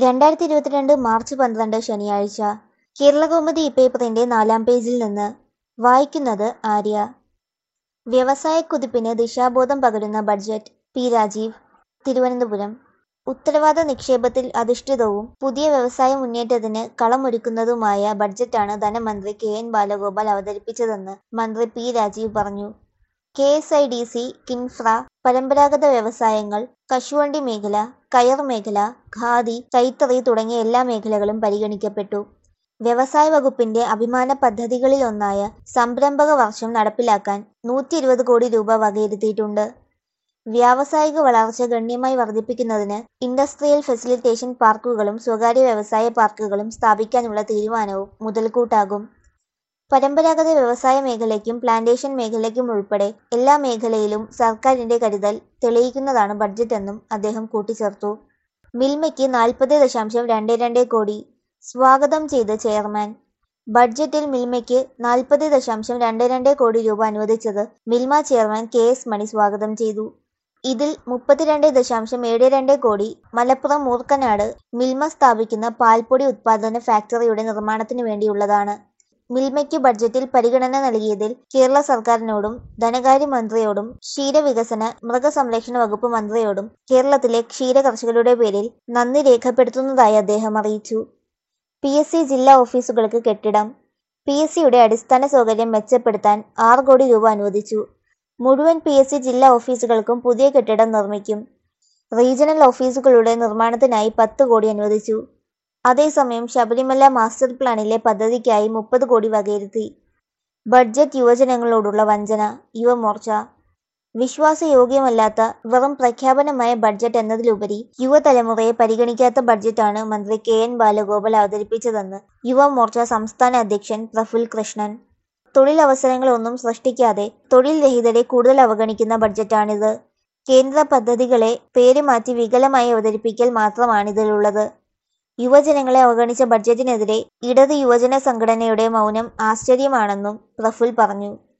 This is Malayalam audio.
രണ്ടായിരത്തി ഇരുപത്തിരണ്ട് മാർച്ച് പന്ത്രണ്ട് ശനിയാഴ്ച കേരളകൗമുദി ഇപ്പേപ്പറിന്റെ നാലാം പേജിൽ നിന്ന് വായിക്കുന്നത് ആര്യ വ്യവസായക്കുതിപ്പിന് ദിശാബോധം പകരുന്ന ബഡ്ജറ്റ് പി രാജീവ് തിരുവനന്തപുരം ഉത്തരവാദ നിക്ഷേപത്തിൽ അധിഷ്ഠിതവും പുതിയ വ്യവസായ മുന്നേറ്റത്തിന് കളമൊരുക്കുന്നതുമായ ബഡ്ജറ്റാണ് ധനമന്ത്രി കെ എൻ ബാലഗോപാൽ അവതരിപ്പിച്ചതെന്ന് മന്ത്രി പി രാജീവ് പറഞ്ഞു K S I D C KINFRA പരമ്പരാഗത വ്യവസായങ്ങൾ കശുവണ്ടി മേഖല കയർ മേഖല ഖാദി കൈത്തറി തുടങ്ങിയ എല്ലാ മേഖലകളും പരിഗണിക്കപ്പെട്ടു വ്യവസായ വകുപ്പിന്റെ അഭിമാന പദ്ധതികളിലൊന്നായ സംരംഭക വർഷം നടപ്പിലാക്കാൻ നൂറ്റി ഇരുപത് കോടി രൂപ വകയിരുത്തിയിട്ടുണ്ട് വ്യാവസായിക വളർച്ച ഗണ്യമായി വർദ്ധിപ്പിക്കുന്നതിന് ഇൻഡസ്ട്രിയൽ ഫെസിലിറ്റേഷൻ പാർക്കുകളും സ്വകാര്യ വ്യവസായ പാർക്കുകളും സ്ഥാപിക്കാനുള്ള തീരുമാനവും മുതൽക്കൂട്ടാകും പരമ്പരാഗത വ്യവസായ മേഖലയ്ക്കും പ്ലാന്റേഷൻ മേഖലയ്ക്കും ഉൾപ്പെടെ എല്ലാ മേഖലയിലും സർക്കാരിന്റെ കരുതൽ തെളിയിക്കുന്നതാണ് ബഡ്ജറ്റെന്നും അദ്ദേഹം കൂട്ടിച്ചേർത്തു മിൽമയ്ക്ക് നാൽപ്പത് ദശാംശം രണ്ട് രണ്ട് കോടി സ്വാഗതം ചെയ്ത് ചെയർമാൻ ബഡ്ജറ്റിൽ മിൽമയ്ക്ക് നാൽപ്പത് ദശാംശം രണ്ട് രണ്ട് കോടി രൂപ അനുവദിച്ചത് Milma chairman K S Mani സ്വാഗതം ചെയ്തു ഇതിൽ മുപ്പത്തിരണ്ട് ദശാംശം ഏഴ് രണ്ട് കോടി മലപ്പുറം മൂർക്കനാട് മിൽമ സ്ഥാപിക്കുന്ന പാൽപ്പൊടി ഉത്പാദന ഫാക്ടറിയുടെ നിർമ്മാണത്തിന് വേണ്ടിയുള്ളതാണ് മിൽമയ്ക്ക് ബഡ്ജറ്റിൽ പരിഗണന നൽകിയതിൽ കേരള സർക്കാരിനോടും ധനകാര്യ മന്ത്രിയോടും ക്ഷീരവികസന മൃഗസംരക്ഷണ വകുപ്പ് മന്ത്രിയോടും കേരളത്തിലെ ക്ഷീര കർഷകരുടെ പേരിൽ നന്ദി രേഖപ്പെടുത്തുന്നതായി അദ്ദേഹം അറിയിച്ചു പി എസ് സി ജില്ലാ ഓഫീസുകൾക്ക് കെട്ടിടം പി എസ് സിയുടെ അടിസ്ഥാന സൗകര്യം മെച്ചപ്പെടുത്താൻ ആറ് കോടി രൂപ അനുവദിച്ചു മുഴുവൻ പി എസ് സി ജില്ലാ ഓഫീസുകൾക്കും പുതിയ കെട്ടിടം നിർമ്മിക്കും റീജിയണൽ ഓഫീസുകളുടെ നിർമ്മാണത്തിനായി പത്ത് കോടി അനുവദിച്ചു അതേസമയം ശബരിമല മാസ്റ്റർ പ്ലാനിലെ പദ്ധതിക്കായി മുപ്പത് കോടി വകയിരുത്തി ബഡ്ജറ്റ് യുവജനങ്ങളോടുള്ള വഞ്ചന യുവമോർച്ച വിശ്വാസയോഗ്യമല്ലാത്ത വെറും പ്രഖ്യാപനമായ ബഡ്ജറ്റ് എന്നതിലുപരി യുവതലമുറയെ പരിഗണിക്കാത്ത ബഡ്ജറ്റാണ് മന്ത്രി കെ എൻ ബാലഗോപാൽ അവതരിപ്പിച്ചതെന്ന് യുവമോർച്ച സംസ്ഥാന അധ്യക്ഷൻ പ്രഫുൽ കൃഷ്ണൻ തൊഴിലവസരങ്ങളൊന്നും സൃഷ്ടിക്കാതെ തൊഴിൽ രഹിതരെ കൂടുതൽ അവഗണിക്കുന്ന ബഡ്ജറ്റാണിത് കേന്ദ്ര പദ്ധതികളെ പേര് മാറ്റി വികലമായി അവതരിപ്പിക്കൽ മാത്രമാണിതിലുള്ളത് യുവജനങ്ങളെ അവഗണിച്ച ബഡ്ജറ്റിനെതിരെ ഇടത് യുവജന സംഘടനയുടെ മൗനം ആശ്ചര്യമാണെന്നും പ്രഫുൽ പറഞ്ഞു